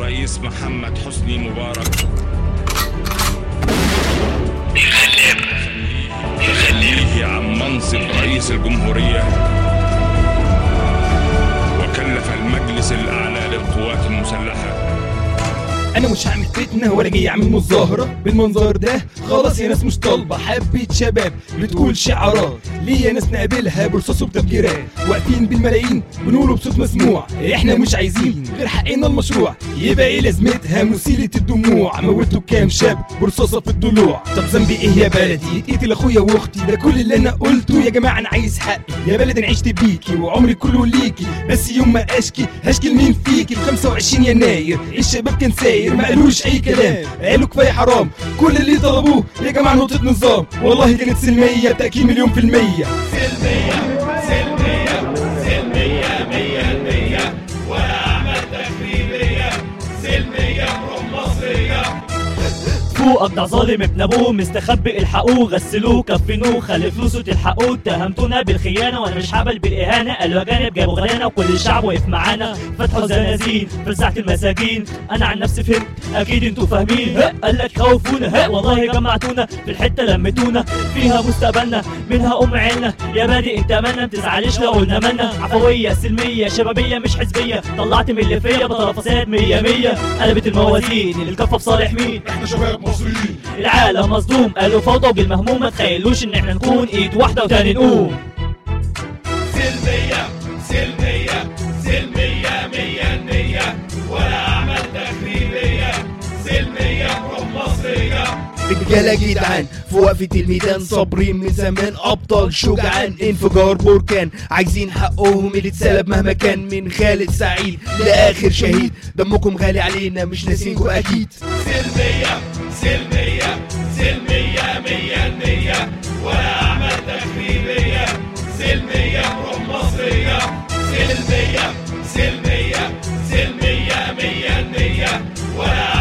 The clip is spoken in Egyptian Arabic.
الرئيس محمد حسني مبارك يخليه عن منصب رئيس الجمهورية وكلف المجلس الأعلى للقوات المسلحة انا مش هعمل فتنه ولا جاي اعمل مظاهره بالمنظر ده خلاص يا ناس مش طالبه حبه شباب بتقول شعارات ليه يا ناس نقابلها برصاص وبتفجيرات واقفين بالملايين بنقولوا بصوت مسموع احنا مش عايزين غير حقنا المشروع يبقى ايه لازمتها مسيله الدموع موتوا كام شاب برصاصه في الضلوع طب ذنبي ايه يا بلدي اتقتل اخويا واختي ده كل اللي انا قلته يا جماعه انا عايز حقي يا بلد انا عشت بيكي وعمري كله ليكي بس يوم ما اشكي هشكي لمين فيكي ال 25 يناير الشباب كان ساير ما قالوش اي كلام قالوا كفايه حرام كل اللي طلبوه يا جماعه نقطه نظام والله كانت سلميه بتاكيد مليون في الميه فوق ده ظالم ابن ابوه مستخبي الحقوه غسلوه كفنوه خلي فلوسه تلحقوه اتهمتونا بالخيانه وانا مش هبل بالاهانه قالوا اجانب جابوا غلانا وكل الشعب وقف معانا فتحوا زنازين فرزعت المساجين انا عن نفسي فهمت اكيد انتوا فاهمين ها قال لك خوفونا ها والله جمعتونا في الحته لمتونا فيها مستقبلنا منها ام عيلنا يا بادئ انت منا متزعلش لو قلنا منا عفويه سلميه شبابيه مش حزبيه طلعت من اللي فيا بطل فساد مية مية قلبت الموازين اللي الكفه في صالح مين احنا شباب مصريين العالم مصدوم قالوا فوضى وبالمهموم ما تخيلوش ان احنا نكون ايد واحده وتاني نقوم سلمية سلمية سلمية مية المية ولا أعمال تخريبية سلمية روح مصرية رجالة جدعان في وقفة الميدان صابرين من زمان أبطال شجعان انفجار بركان عايزين حقهم اللي اتسلب مهما كان من خالد سعيد لآخر شهيد دمكم غالي علينا مش ناسينكم أكيد سلمية سلمية سلمية مية المية ولا أعمال تخريبية سلمية روح مصرية سلمية سلمية سلمية مية المية ولا